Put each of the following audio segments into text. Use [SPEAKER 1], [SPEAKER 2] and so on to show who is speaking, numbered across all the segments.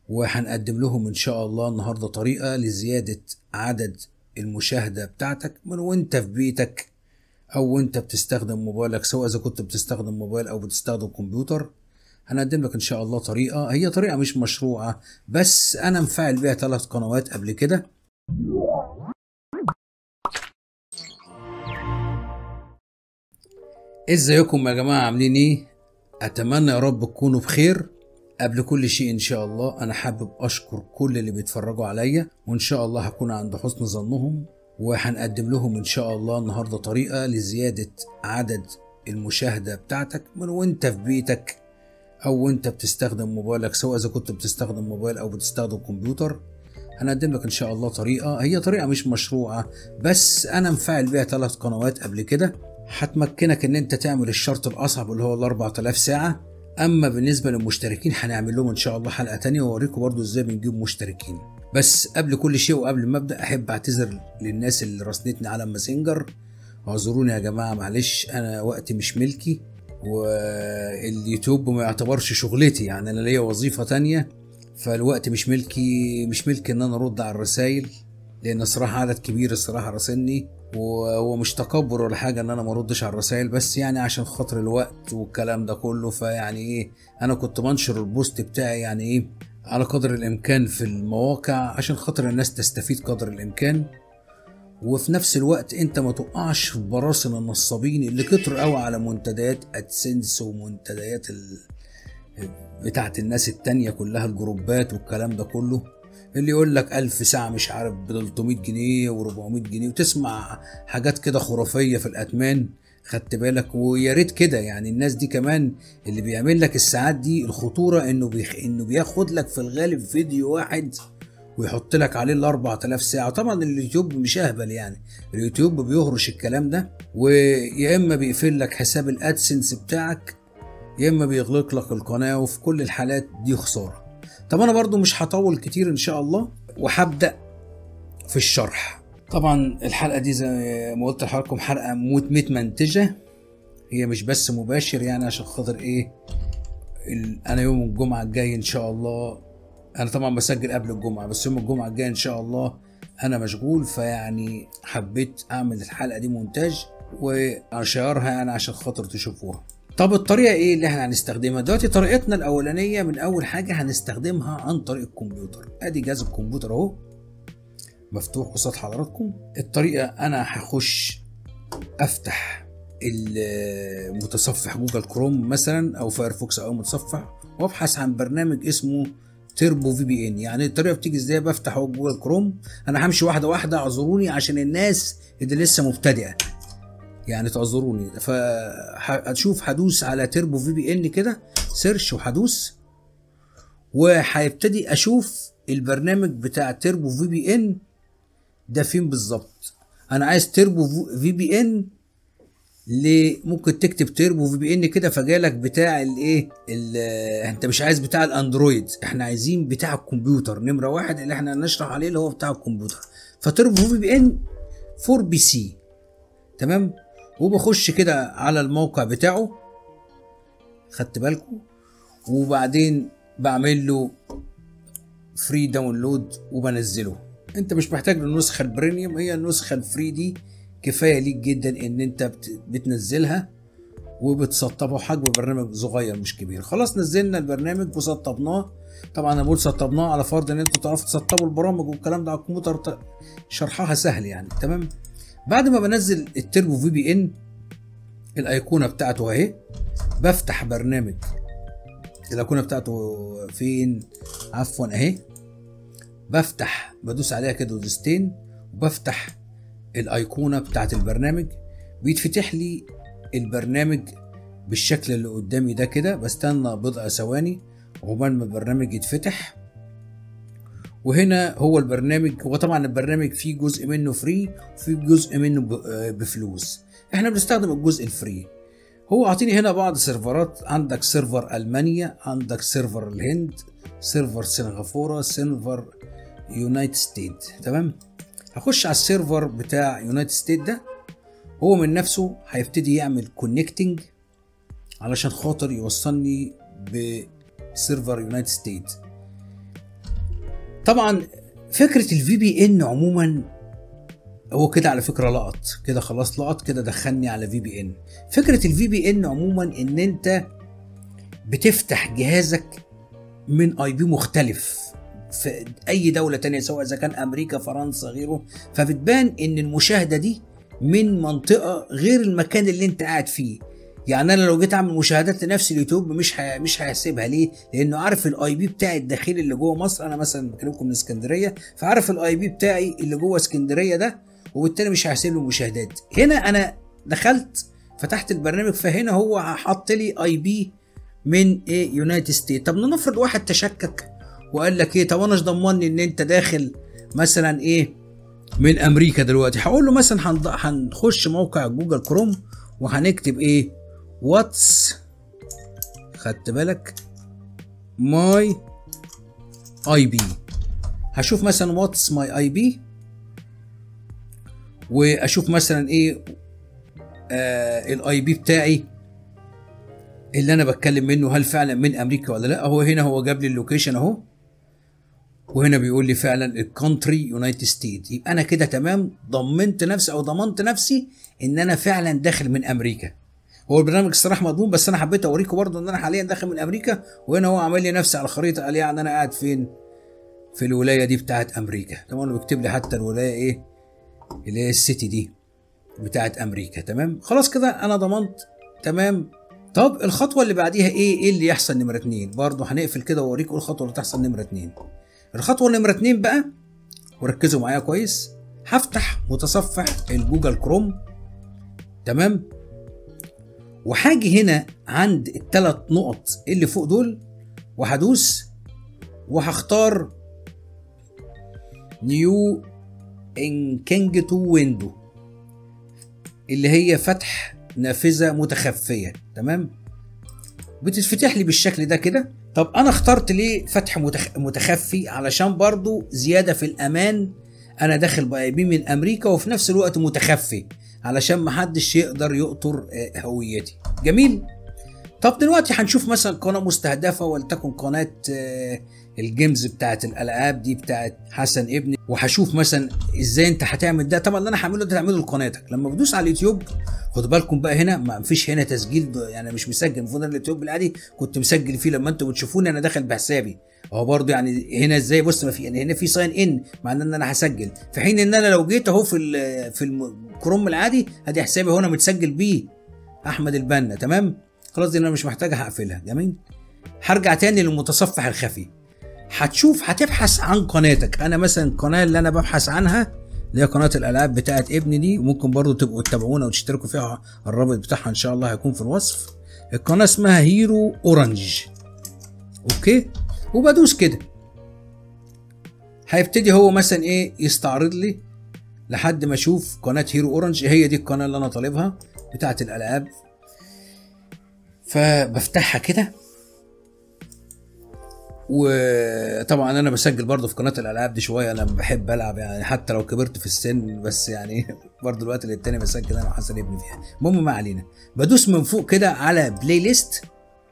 [SPEAKER 1] وهنقدم لهم ان شاء الله النهارده طريقه لزياده عدد المشاهده بتاعتك من وانت في بيتك او وانت بتستخدم موبايلك سواء اذا كنت بتستخدم موبايل او بتستخدم كمبيوتر هنقدم لك ان شاء الله طريقه هي طريقه مش مشروعه بس انا مفعل بيها ثلاث قنوات قبل كده ازيكم يا جماعه عاملين ايه اتمنى يا رب تكونوا بخير قبل كل شيء ان شاء الله انا حابب اشكر كل اللي بيتفرجوا عليا وان شاء الله هكون عند حسن ظنهم وهنقدم لهم ان شاء الله النهارده طريقه لزياده عدد المشاهده بتاعتك من وانت في بيتك او وانت بتستخدم موبايلك سواء اذا كنت بتستخدم موبايل او بتستخدم كمبيوتر هنقدم لك ان شاء الله طريقه هي طريقه مش مشروعه بس انا مفعل بيها ثلاث قنوات قبل كده هتمكنك ان انت تعمل الشرط الاصعب اللي هو ال 4000 ساعه اما بالنسبه للمشتركين هنعمل لهم ان شاء الله حلقه تانية واوريكم برضو ازاي بنجيب مشتركين بس قبل كل شيء وقبل ما ابدا احب اعتذر للناس اللي راسلتني على ماسنجر اعذروني يا جماعه معلش انا وقتي مش ملكي واليوتيوب ما يعتبرش شغلتي يعني انا ليا وظيفه تانية فالوقت مش ملكي مش ملكي ان انا ارد على الرسايل لان الصراحه عدد كبير الصراحه راسلني وهو مش تكبر ولا حاجه ان انا ما اردش على الرسايل بس يعني عشان خاطر الوقت والكلام ده كله فيعني ايه انا كنت بنشر البوست بتاعي يعني ايه على قدر الامكان في المواقع عشان خاطر الناس تستفيد قدر الامكان وفي نفس الوقت انت ما تقعش في براسن النصابين اللي كتروا قوي على منتديات ادسنس ومنتديات ال... بتاعت الناس التانية كلها الجروبات والكلام ده كله اللي يقول لك ألف ساعة مش عارف ب 300 جنيه و400 جنيه وتسمع حاجات كده خرافية في الأتمان خدت بالك ويا ريت كده يعني الناس دي كمان اللي بيعمل لك الساعات دي الخطورة إنه بيخ... إنه بياخد لك في الغالب فيديو واحد ويحط لك عليه ال 4000 ساعة طبعا اليوتيوب مش أهبل يعني اليوتيوب بيهرش الكلام ده ويا إما بيقفل لك حساب الأدسنس بتاعك يا إما بيغلق لك القناة وفي كل الحالات دي خسارة طب انا برضو مش هطول كتير ان شاء الله وهبدا في الشرح طبعا الحلقه دي زي ما قلت لحضراتكم حلقه متمنتجه هي مش بس مباشر يعني عشان خاطر ايه انا يوم الجمعه الجاي ان شاء الله انا طبعا بسجل قبل الجمعه بس يوم الجمعه الجاي ان شاء الله انا مشغول فيعني حبيت اعمل الحلقه دي مونتاج واشيرها يعني عشان خاطر تشوفوها طب الطريقه ايه اللي احنا هنستخدمها دلوقتي طريقتنا الاولانيه من اول حاجه هنستخدمها عن طريق الكمبيوتر ادي جهاز الكمبيوتر اهو مفتوح قصاد حضراتكم الطريقه انا هخش افتح المتصفح جوجل كروم مثلا او فايرفوكس او متصفح وابحث عن برنامج اسمه تيربو في بي ان يعني الطريقه بتيجي ازاي بفتح جوجل كروم انا همشي واحده واحده اعذروني عشان الناس اللي لسه مبتدئه يعني تعذروني فهتشوف هدوس على تربو في بي ان كده سيرش وهدوس وهيبتدي اشوف البرنامج بتاع تربو في بي ان ده فين بالظبط انا عايز تربو في بي ان ممكن تكتب تربو في بي ان كده فجالك بتاع الايه انت مش عايز بتاع الاندرويد احنا عايزين بتاع الكمبيوتر نمره واحد اللي احنا هنشرح عليه اللي هو بتاع الكمبيوتر فتربو في بي ان فور بي سي تمام وبخش كده على الموقع بتاعه خدت بالكم وبعدين بعمل له فري داونلود وبنزله انت مش محتاج النسخه البريميوم هي النسخه الفري دي كفايه ليك جدا ان انت بتنزلها وبتسطبه حجم برنامج صغير مش كبير خلاص نزلنا البرنامج وسطبناه طبعا انا بقول سطبناه على فرض ان انتوا تعرفوا تسطبوا البرامج والكلام ده على الكمبيوتر شرحها سهل يعني تمام بعد ما بنزل التربو في بي ان الايقونه بتاعته اهي بفتح برنامج الايقونه بتاعته فين عفوا اهي بفتح بدوس عليها كده دوستين وبفتح الايقونه بتاعت البرنامج بيتفتح لي البرنامج بالشكل اللي قدامي ده كده بستنى بضع ثواني عقبال ما البرنامج يتفتح وهنا هو البرنامج هو طبعا البرنامج فيه جزء منه فري وفي جزء منه بفلوس احنا بنستخدم الجزء الفري هو اعطيني هنا بعض سيرفرات عندك سيرفر المانيا عندك سيرفر الهند سيرفر سنغافوره سيرفر يونايتد ستيت تمام هخش على السيرفر بتاع يونايتد ستيت ده هو من نفسه هيبتدي يعمل كونكتنج علشان خاطر يوصلني بسيرفر يونايتد ستيت طبعا فكره الفي بي ان عموما هو كده على فكره لقط كده خلاص لقط كده دخلني على في بي ان فكره الفي بي ان عموما ان انت بتفتح جهازك من اي بي مختلف في اي دوله تانية سواء اذا كان امريكا فرنسا غيره فبتبان ان المشاهده دي من منطقه غير المكان اللي انت قاعد فيه يعني انا لو جيت اعمل مشاهدات لنفسي اليوتيوب مش ه... مش هيحسبها ليه؟ لانه عارف الاي بي بتاعي الداخلي اللي جوه مصر انا مثلا بكلمكم من اسكندريه فعارف الاي بي بتاعي اللي جوه اسكندريه ده وبالتالي مش هيحسب له المشاهدات هنا انا دخلت فتحت البرنامج فهنا هو حط لي اي بي من ايه يونايتد ستيت طب لنفرض واحد تشكك وقال لك ايه طب انا مش ضمني ان انت داخل مثلا ايه من امريكا دلوقتي هقول له مثلا هنض- هنخش موقع جوجل كروم وهنكتب ايه واتس خدت بالك ماي اي بي هشوف مثلا واتس ماي اي بي واشوف مثلا ايه آه الاي بي بتاعي اللي انا بتكلم منه هل فعلا من امريكا ولا لا هو هنا هو جاب لي اللوكيشن اهو وهنا بيقول لي فعلا الكونتري يونايتد ستيت يبقى انا كده تمام ضمنت نفسي او ضمنت نفسي ان انا فعلا داخل من امريكا هو البرنامج الصراحه مضمون بس انا حبيت اوريكم برضه ان انا حاليا داخل من امريكا وهنا هو عامل لي نفسي على الخريطه قال يعني انا قاعد فين في الولايه دي بتاعت امريكا طبعا بيكتب لي حتى الولايه ايه اللي هي السيتي دي بتاعت امريكا تمام خلاص كده انا ضمنت تمام طب الخطوه اللي بعديها ايه ايه اللي يحصل نمره اتنين برضه هنقفل كده واوريكم الخطوه اللي تحصل نمره اتنين الخطوه نمره اتنين بقى وركزوا معايا كويس هفتح متصفح الجوجل كروم تمام وهاجي هنا عند الثلاث نقط اللي فوق دول وهدوس وهختار نيو انكنجتو ويندو اللي هي فتح نافذه متخفيه تمام بتتفتح لي بالشكل ده كده طب انا اخترت ليه فتح متخ... متخفي علشان برضو زياده في الامان انا داخل باي بي من امريكا وفي نفس الوقت متخفي علشان محدش يقدر يقطر آه، هويتي جميل طب دلوقتي هنشوف مثلا قناه مستهدفه ولتكن قناه آه، الجيمز بتاعت الالعاب دي بتاعت حسن ابني وهشوف مثلا ازاي انت هتعمل ده طبعا اللي انا هعمله ده تعمله لقناتك لما بدوس على اليوتيوب خدوا بالكم بقى هنا ما فيش هنا تسجيل يعني مش مسجل المفروض أنا اليوتيوب العادي كنت مسجل فيه لما انتوا بتشوفوني انا داخل بحسابي اهو برضه يعني هنا ازاي بص ما في يعني هنا في ساين ان معناه ان انا هسجل في حين ان انا لو جيت اهو في ال- في الكروم العادي ادي حسابي هنا متسجل بيه احمد البنا تمام خلاص دي انا مش محتاج هقفلها جميل هرجع تاني للمتصفح الخفي هتشوف هتبحث عن قناتك انا مثلا القناه اللي انا ببحث عنها اللي هي قناه الالعاب بتاعت ابني دي وممكن برضو تبقوا تتابعونا وتشتركوا فيها الرابط بتاعها ان شاء الله هيكون في الوصف القناه اسمها هيرو اورنج اوكي وبدوس كده هيبتدي هو مثلا ايه يستعرض لي لحد ما اشوف قناه هيرو اورنج هي دي القناه اللي انا طالبها بتاعت الالعاب فبفتحها كده وطبعا انا بسجل برضه في قناه الالعاب دي شويه انا بحب العب يعني حتى لو كبرت في السن بس يعني برضه الوقت اللي التاني بسجل انا وحسن ابني فيها المهم ما علينا بدوس من فوق كده على بلاي ليست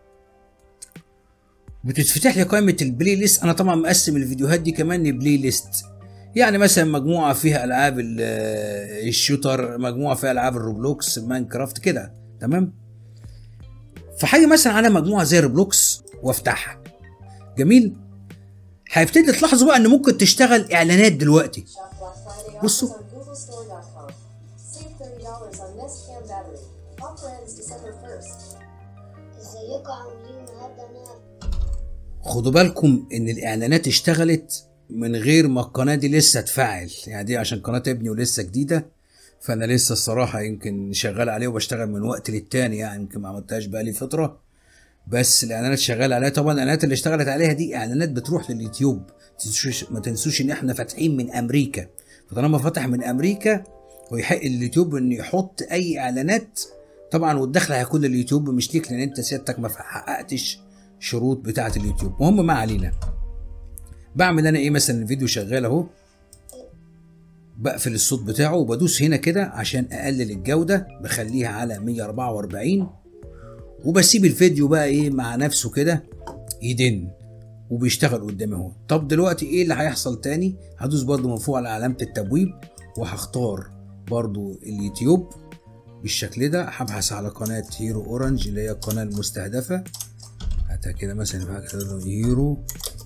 [SPEAKER 1] بتتفتح لي قائمه البلاي ليست انا طبعا مقسم الفيديوهات دي كمان لبلاي ليست يعني مثلا مجموعه فيها العاب ال- الشوتر مجموعه فيها العاب الروبلوكس ماينكرافت كده تمام فحاجه مثلا على مجموعه زي روبلوكس وافتحها جميل هيبتدي تلاحظوا بقى ان ممكن تشتغل اعلانات دلوقتي
[SPEAKER 2] Shop Black Friday
[SPEAKER 1] بصوا.
[SPEAKER 2] offers on googlestore.com. Save $30 on Nest Cam battery. Offer ends December 1st.
[SPEAKER 3] ازيكم عاملين النهارده انا
[SPEAKER 1] خدوا بالكم ان الاعلانات اشتغلت من غير ما القناه دي لسه تفعل يعني دي عشان قناه ابني ولسه جديده فانا لسه الصراحه يمكن شغال عليه وبشتغل من وقت للتاني يعني يمكن ما عملتهاش بقالي فتره بس الاعلانات شغال عليها طبعا الاعلانات اللي اشتغلت عليها دي اعلانات بتروح لليوتيوب تنسوش ما تنسوش ان احنا فاتحين من امريكا فطالما فتح من امريكا ويحق اليوتيوب انه يحط اي اعلانات طبعا والدخل هيكون لليوتيوب مش ليك لان انت سيادتك ما حققتش شروط بتاعه اليوتيوب المهم ما علينا بعمل انا ايه مثلا الفيديو شغال اهو بقفل الصوت بتاعه وبدوس هنا كده عشان اقلل الجوده بخليها على 144 وبسيب الفيديو بقى ايه مع نفسه كده يدن وبيشتغل قدامي اهو طب دلوقتي ايه اللي هيحصل تاني هدوس برضو من فوق على علامه التبويب وهختار برضو اليوتيوب بالشكل ده هبحث على قناه هيرو اورنج اللي هي القناه المستهدفه هاتها كده مثلا يبقى كده هيرو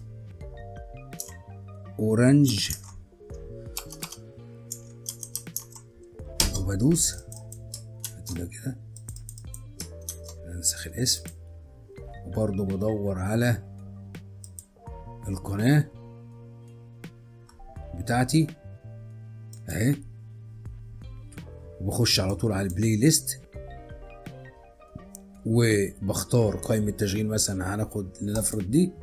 [SPEAKER 1] اورنج وبدوس كده كده انسخ الاسم وبرضه بدور على القناة بتاعتي اهي وبخش على طول على البلاي ليست وبختار قائمة تشغيل مثلا هناخد لنفرض دي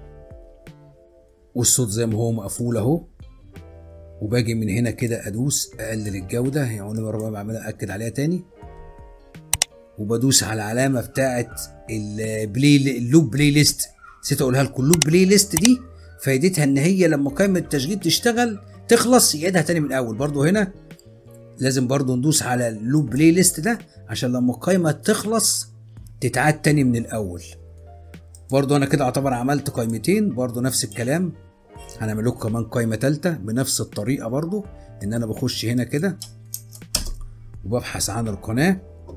[SPEAKER 1] والصوت زي ما هو مقفول اهو وباجي من هنا كده ادوس اقلل الجودة يعني انا مرة بعملها اكد عليها تاني وبدوس على العلامة بتاعت البلاي اللوب بلاي ليست نسيت اقولها لكم اللوب بلاي ليست دي فايدتها ان هي لما قائمة التشغيل تشتغل تخلص يعيدها تاني من الاول برضو هنا لازم برضو ندوس على اللوب بلاي ليست ده عشان لما القائمة تخلص تتعاد تاني من الاول برضو انا كده اعتبر عملت قائمتين برضو نفس الكلام هنعمل لكم كمان قائمة تالتة بنفس الطريقة برضو ان انا بخش هنا كده وببحث عن القناة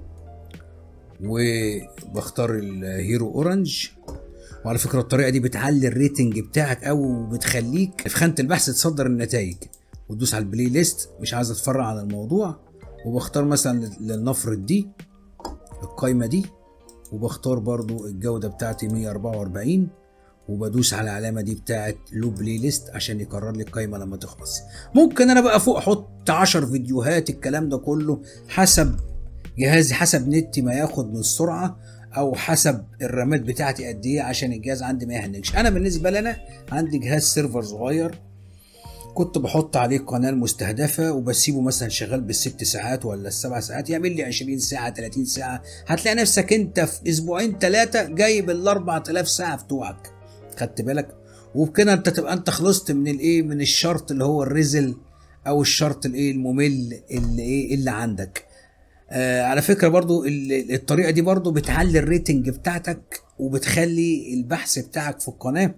[SPEAKER 1] وبختار الهيرو اورنج وعلى فكرة الطريقة دي بتعلي الريتنج بتاعك أو وبتخليك في خانة البحث تصدر النتائج وتدوس على البلاي ليست مش عايز اتفرع عن الموضوع وبختار مثلا للنفرض دي القايمة دي وبختار برضو الجودة بتاعتي 144 وبدوس على العلامة دي بتاعت لو بلاي ليست عشان يكرر لي القايمة لما تخلص ممكن انا بقى فوق احط 10 فيديوهات الكلام ده كله حسب جهازي حسب نتي ما ياخد من السرعة او حسب الرامات بتاعتي قد ايه عشان الجهاز عندي ما يهنجش انا بالنسبه لي انا عندي جهاز سيرفر صغير كنت بحط عليه قناه مستهدفه وبسيبه مثلا شغال بالست ساعات ولا السبع ساعات يعمل لي 20 ساعه 30 ساعه هتلاقي نفسك انت في اسبوعين ثلاثه جايب ال 4000 ساعه بتوعك خدت بالك وبكده انت تبقى انت خلصت من الايه من الشرط اللي هو الريزل او الشرط الايه الممل اللي ايه اللي عندك آه على فكره برضو الطريقه دي برضو بتعلي الريتنج بتاعتك وبتخلي البحث بتاعك في القناه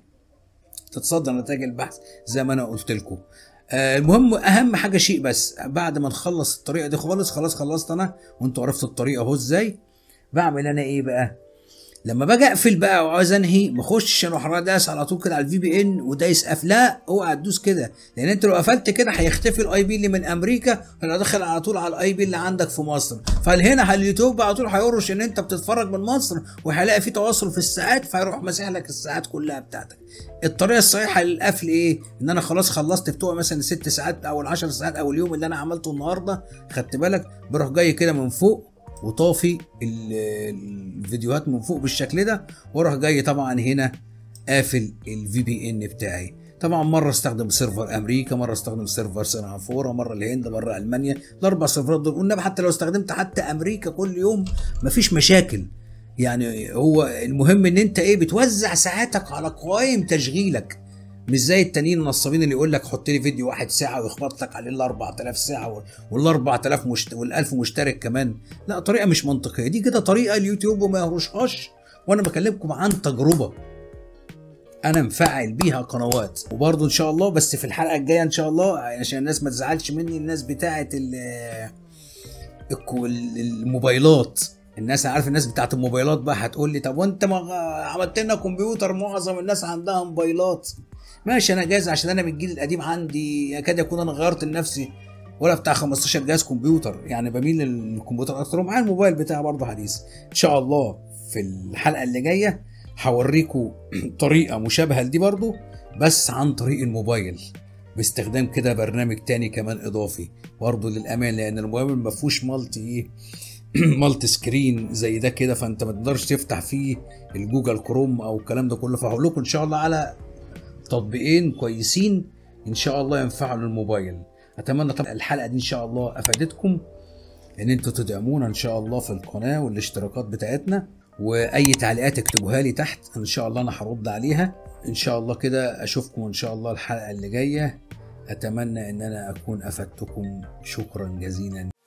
[SPEAKER 1] تتصدر نتائج البحث زي ما انا قلت لكم آه المهم اهم حاجه شيء بس بعد ما نخلص الطريقه دي خالص خلاص خلصت انا وانتوا عرفتوا الطريقه اهو ازاي بعمل انا ايه بقى لما باجي اقفل بقى وعاوز انهي بخش اروح دايس على طول كده على الفي بي ان ودايس قفل لا اوعى تدوس كده لان انت لو قفلت كده هيختفي الاي بي اللي من امريكا هيبقى داخل على طول على الاي بي اللي عندك في مصر فهنا على اليوتيوب على طول هيقرش ان انت بتتفرج من مصر وهيلاقي في تواصل في الساعات فيروح ماسح لك الساعات كلها بتاعتك الطريقه الصحيحه للقفل ايه ان انا خلاص خلصت بتوع مثلا الست ساعات او العشر ساعات او اليوم اللي انا عملته النهارده خدت بالك بروح جاي كده من فوق وطافي الفيديوهات من فوق بالشكل ده واروح جاي طبعا هنا قافل الفي بي ان بتاعي طبعا مره استخدم سيرفر امريكا مره استخدم سيرفر سنغافوره مره الهند مره المانيا الاربع سيرفرات دول قلنا حتى لو استخدمت حتى امريكا كل يوم مفيش مشاكل يعني هو المهم ان انت ايه بتوزع ساعاتك على قوائم تشغيلك مش زي التانيين النصابين اللي يقول لك حط لي فيديو واحد ساعه ويخبط لك عليه ال 4000 ساعه وال 4000 مشت... وال 1000 مشترك كمان لا طريقه مش منطقيه دي كده طريقه اليوتيوب وما يهرشهاش وانا بكلمكم عن تجربه انا مفعل بيها قنوات وبرضه ان شاء الله بس في الحلقه الجايه ان شاء الله عشان الناس ما تزعلش مني الناس بتاعه الموبايلات الناس عارف الناس بتاعت الموبايلات بقى هتقول لي طب وانت ما عملت لنا كمبيوتر معظم الناس عندها موبايلات ماشي انا جاهز عشان انا من الجيل القديم عندي يكاد يكون انا غيرت لنفسي ولا بتاع 15 جهاز كمبيوتر يعني بميل للكمبيوتر اكتر ومعايا الموبايل بتاعي برضه حديث ان شاء الله في الحلقه اللي جايه هوريكم طريقه مشابهه لدي برضه بس عن طريق الموبايل باستخدام كده برنامج تاني كمان اضافي برضه للامان لان الموبايل ما فيهوش مالتي ايه مالتي سكرين زي ده كده فانت ما تقدرش تفتح فيه الجوجل كروم او الكلام ده كله فهقول لكم ان شاء الله على تطبيقين كويسين ان شاء الله ينفعوا للموبايل اتمنى طبعا الحلقه دي ان شاء الله افادتكم ان انتوا تدعمونا ان شاء الله في القناه والاشتراكات بتاعتنا واي تعليقات اكتبوها لي تحت ان شاء الله انا هرد عليها ان شاء الله كده اشوفكم ان شاء الله الحلقه اللي جايه اتمنى ان انا اكون افدتكم شكرا جزيلا